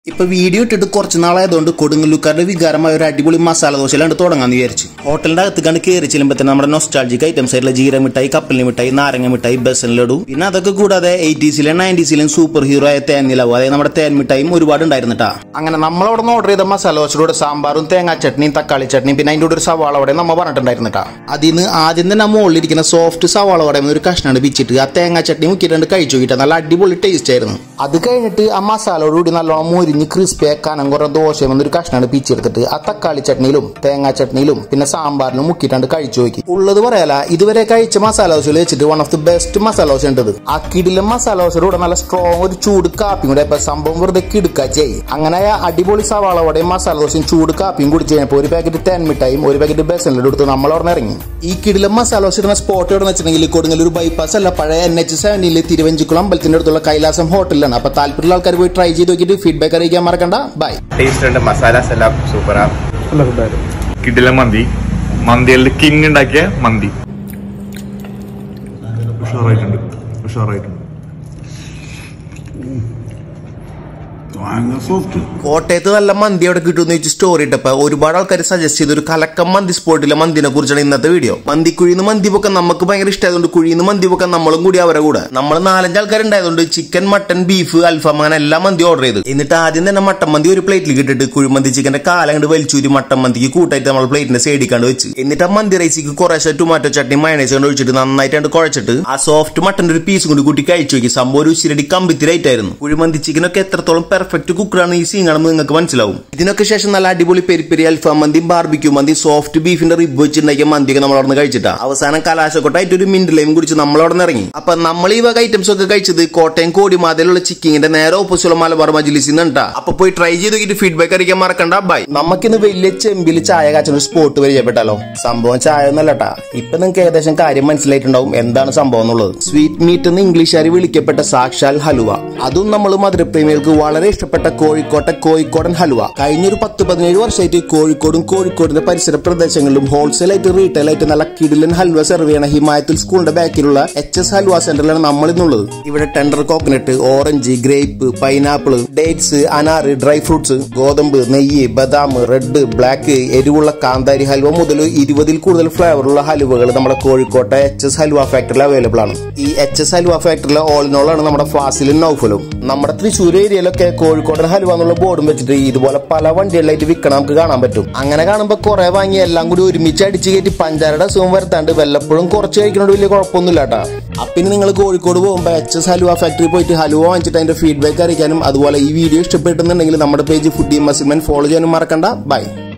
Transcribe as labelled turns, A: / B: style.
A: ഇപ്പൊ വീഡിയോ ഇട്ടിട്ട് കുറച്ച് നാളായതുകൊണ്ട് കൊടുങ്ങല്ലൂക്കാരുടെ വികാരമായ ഒരു അടിപൊളി മസാല ദോശയിലാണ് തുടങ്ങാന്ന് വിചാരിച്ചു ഹോട്ടലിന്റെ അകത്ത് കണ്ട് കയറി ചെല്ലുമ്പോൾ തന്നെ നമ്മുടെ നൊസ്റ്റാൾജിക് ഐറ്റംസ് ആയിട്ടുള്ള ജീര മിഠായി കപ്പലിന് മിഠായി നാരങ്ങ മിഠായി ബസൻ ലഡു പിന്നെ അതൊക്കെ കൂടാതെ എയ്റ്റീസിലും നയൻറ്റീസിലും സൂപ്പർ ഹീറോ ആയ തേൻ നിലവ് അതായത് നമ്മുടെ തേൻ മിഠായും ഒരുപാട് ഉണ്ടായിരുന്നിട്ടാ അങ്ങനെ നമ്മളവിടെ നിന്ന് ഓർഡർ ചെയ്ത മസാല ദോശയുടെ സാമ്പാറും തേങ്ങാ ചട്നിയും തക്കാളി ചട്നിയും പിന്നെ അതിൻ്റെ കൂടെ ഒരു സവാള വടയും നമ്മൾ പറഞ്ഞിട്ടുണ്ടായിരുന്നിട്ടാ അതിന്ന് ആദ്യം തന്നെ മുകളിലിരിക്കുന്ന സോഫ്റ്റ് സവാള വടയും ഒരു കഷ്ണാണ് പിച്ചിട്ട് ആ തേങ്ങാ ചട്നി മുക്കിയിട്ടുണ്ട് കഴിച്ചു നോക്കിയിട്ട് നല്ല അടിപൊളി ടേസ്റ്റ് ആയിരുന്നു അത് കഴിഞ്ഞിട്ട് ആ മസാലയോട് കൂടി നല്ലോണം മുരിഞ്ഞ് ക്രിസ്പി ആക്കാനും കുറെ ദോശയും എന്നൊരു കഷ്ണാണ് പിച്ചെടുത്തിട്ട് ആ തക്കാളി ചട്നിയിലും തേങ്ങാ ചട്നിയിലും പിന്നെ സാമ്പാറിലും മുക്കിയിട്ടാണ്ട് കഴിച്ചു നോക്കി ഉള്ളത് പറയാല ഇതുവരെ കഴിച്ച മസാല ദോശയിൽ വെച്ചിട്ട് one of the best masala dosa ഉണ്ടത് ആ കിടിലും മസാല ദോശയുടെ കൂടെ നല്ല സ്ട്രോങ് ഒരു ചൂട് കാപ്പിയും കൂടെ ഇപ്പൊ സംഭവം വെറുതെ കിടുക്കാച്ചായി അങ്ങനെ ആ അടിപൊളി സവാള വടയും മസാല ദോശയും ചൂട് കാപ്പിയും കുടിച്ച് കഴിഞ്ഞപ്പോൾ ഒരു പാക്കറ്റ് തേൻ മിഠായും ഒരു പാക്കറ്റ് ബേസനിലും എടുത്ത് നമ്മൾ അവിടെ ഇറങ്ങി ഈ കിടിലം മസാല ദോശ ഇടുന്ന സ്പോട്ട് എവിടെ വെച്ചിട്ടുണ്ടെങ്കിൽ കൊടുങ്ങല്ലൂർ ബൈപ്പാസ് അല്ല പഴയ എൻ എച്ച് സെവനിലെ തിരുവഞ്ചിക്കുളം അമ്പലത്തിന്റെ അടുത്തുള്ള കൈലാസം ഹോട്ടലിലാണ് അപ്പൊ താല്പര്യമുള്ള ആൾക്കാർ പോയി ട്രൈ ചെയ്ത് നോക്കിയിട്ട് ഫീഡ്ബാക്ക് അറിയിക്കാൻ മറക്കണ്ട ബൈ
B: ടേസ്റ്റ് ഉണ്ട് മസാലാസ് എല്ലാം സൂപ്പറാ
C: നല്ല ഫുഡായിരുന്നു
D: കിടില മന്തി മന്തികളിൽ കിങ് ഉണ്ടാക്കിയ മന്തി ഉഷാറായിട്ടുണ്ട് ഉഷാറായിട്ടുണ്ട്
C: ഭയങ്കര സോഫ്റ്റ്
A: കോട്ടയത്ത് നല്ല മന്തി അവിടെ കിട്ടുമെന്ന് വെച്ച് സ്റ്റോറി ഇട്ടപ്പോ ഒരുപാട് ആൾക്കാർ സജസ്റ്റ് ചെയ്ത ഒരു കലക്കം മന്തി സ്പോട്ടിലെ മന്തിനെ കുറിച്ചാണ് ഇന്നത്തെ വീഡിയോ മന്തി കുഴിന്ന് മന്തി പൊക്കാൻ നമുക്ക് ഭയങ്കര ഇഷ്ടമായതുകൊണ്ട് കുഴിന്ന് മന്തി പൊക്കാൻ നമ്മളും കൂടി അവരെ കൂടെ നമ്മൾ നാലഞ്ച് ആൾക്കാരുണ്ടായതുകൊണ്ട് ചിക്കൻ മട്ടൻ ബീഫ് അൽഫാം അങ്ങനെ എല്ലാ മന്തി ഓർഡർ ചെയ്തു എന്നിട്ട് ആദ്യം തന്നെ മട്ടൻ മന്തി ഒരു പ്ലേറ്റിൽ കിട്ടിട്ട് കുഴിമന്തി ചിക്കന്റെ കാലം കണ്ട് വലിച്ചൂരി മട്ടൻ മന്തിക്ക് കൂട്ടായിട്ട് നമ്മൾ പ്ലേറ്റിന്റെ സൈഡിൽ കണ്ട് വെച്ച് എന്നിട്ട് ആ മന്തി റൈസിക്ക് കുറേശ്ശെ ടൊമാറ്റോ ചട്നി മയണൈസ് കൊണ്ട് ഒഴിച്ചിട്ട് നന്നായിട്ട് കണ്ട് കുഴച്ചിട്ട് ആ സോഫ്റ്റ് മട്ടന്റെ ഒരു പീസ് കൊണ്ട് കൂട്ടി കഴിച്ചു നോക്കി സംഭവം ഒരു ഉച്ചിരടി കമ്പിത്തിരായിട്ടായിരുന്നു കുഴിമന്തി ചിക്കനൊക്കെ എത്രത്തോളം പെർഫെക്റ്റ് കുക്കറാണ് ഈ സീൻ ആണെന്ന് നിങ്ങൾക്ക് മനസ്സിലാവും ഇതിനൊക്കെ ശേഷം നല്ല അടിപൊളി പെരി പെരി അൽഫാം മന്തി ബാർബിക്യൂ മന്തി സോഫ്റ്റ് ബീഫിന്റെ റിബ് വെച്ചിട്ടുണ്ടാക്കിയ മന്തിയൊക്കെ നമ്മൾ അവിടെ നിന്ന് കഴിച്ചിട്ടാ അവസാനം കലാശക്കൊട്ടായിട്ട് ഒരു മിന്റ് ലൈം കുടിച്ച് നമ്മൾ അവിടെ നിന്ന് ഇറങ്ങി അപ്പൊ നമ്മൾ ഈ വക ഐറ്റംസ് ഒക്കെ കഴിച്ചത് കോട്ടയം കോടിമാതയിലുള്ള ചിക്കിങ്ങിന്റെ നേരെ ഓപ്പോസിറ്റുള്ള മലബാർ മജിലിസിൽ നിന്നാ അപ്പൊ പോയി ട്രൈ ചെയ്ത് നോക്കിയിട്ട് ഫീഡ്ബാക്ക് അറിയിക്കാൻ മറക്കണ്ട ബൈ നമുക്കിന്ന് വലിയ ചെമ്പിൽ ചായ കാച്ചുന്ന ഒരു സ്പോട്ട് പരിചയപ്പെട്ടാലോ സംഭവം ചായ ഒന്നല്ലട്ടാ ഇപ്പൊ നിങ്ങൾക്ക് ഏകദേശം കാര്യം മനസ്സിലായിട്ടുണ്ടാവും എന്താണ് സംഭവം എന്നുള്ളത് സ്വീറ്റ് മീറ്റ് എന്ന് ഇംഗ്ലീഷുകാർ വിളിക്കപ്പെട്ട സാക്ഷാൽ ഹലുവ അതും നമ്മൾ മധുരപ്രേമികൾക്ക് വളരെ ഇഷ്ടപ്പെട്ട കോഴിക്കോട്ടെ കോഴിക്കോടൻ ഹലുവ കഴിഞ്ഞൊരു പത്ത് പതിനേഴ് വർഷമായിട്ട് കോഴിക്കോടും കോഴിക്കോടിന്റെ പരിസര പ്രദേശങ്ങളിലും ഹോൾസെയിൽ ആയിട്ട് റീറ്റെയിൽ ആയിട്ട് നല്ല കിടിലൻ ഹൽവ സെർവ് ചെയ്യണ ഹിമായത്തുൽ സ്കൂളിന്റെ ബാക്കിലുള്ള എച്ച് എസ് ഹൽവ സെന്ററിലാണ് നമ്മൾ ഇന്നുള്ളത് ഇവിടെ tender coconut orange grape pineapple dates അനാറ് ഡ്രൈ ഫ്രൂട്ട്സ് ഗോതമ്പ് നെയ്യ് ബദാം റെഡ് ബ്ലാക്ക് എരിവുള്ള കാന്താരി ഹൽവ മുതൽ ഇരുപതിൽ കൂടുതൽ ഫ്ലേവറുള്ള ഹലുവകൾ നമ്മുടെ കോഴിക്കോട്ടെ എച്ച് എസ് ഹൽവ ഫാക്ടറിയിൽ അവൈലബിൾ ആണ് ഈ എച്ച് എസ് ഹൽവ ഫാക്ടറിയിലെ ഓൾ ഇൻ ഓൾ ആണ് നമ്മുടെ ഫാസിലും നൗഫലും നമ്മുടെ തൃശ്ശൂർ ഏരിയയിലൊക്കെ കോഴിക്കോടൻ ഹൽവ എന്നുള്ള ബോർഡും വെച്ചിട്ട് ഇതുപോലെ പല വണ്ടികളിലായിട്ട് വിൽക്കണം നമുക്ക് കാണാൻ പറ്റും അങ്ങനെ കാണുമ്പോൾ കുറെ വാങ്ങി എല്ലാം കൂടി ഒരുമിച്ച് അടിച്ച് കയറ്റി പഞ്ചാരയുടെ അസുഖം വരുത്താണ്ട് വല്ലപ്പോഴും കുറച്ച് കഴിക്കുന്നതുകൊണ്ട് വലിയ കുഴപ്പമൊന്നുമില്ല കേട്ടാ അപ്പിന് നിങ്ങൾ കോഴിക്കോട് പോകുമ്പോൾ എച്ച് എസ് ഹലുവ ഫാക്ടറി പോയിട്ട് ഹലുവ വാങ്ങിച്ചിട്ട് അതിന്റെ ഫീഡ്ബാക്ക് അറിയിക്കാനും അതുപോലെ ഈ വീഡിയോ ഇഷ്ടപ്പെട്ടുന്നുണ്ടെങ്കിൽ നമ്മുടെ പേജ് ഫുഡി മസിൽമെൻ ഫോളോ ചെയ്യാനും മറക്കണ്ട ബൈ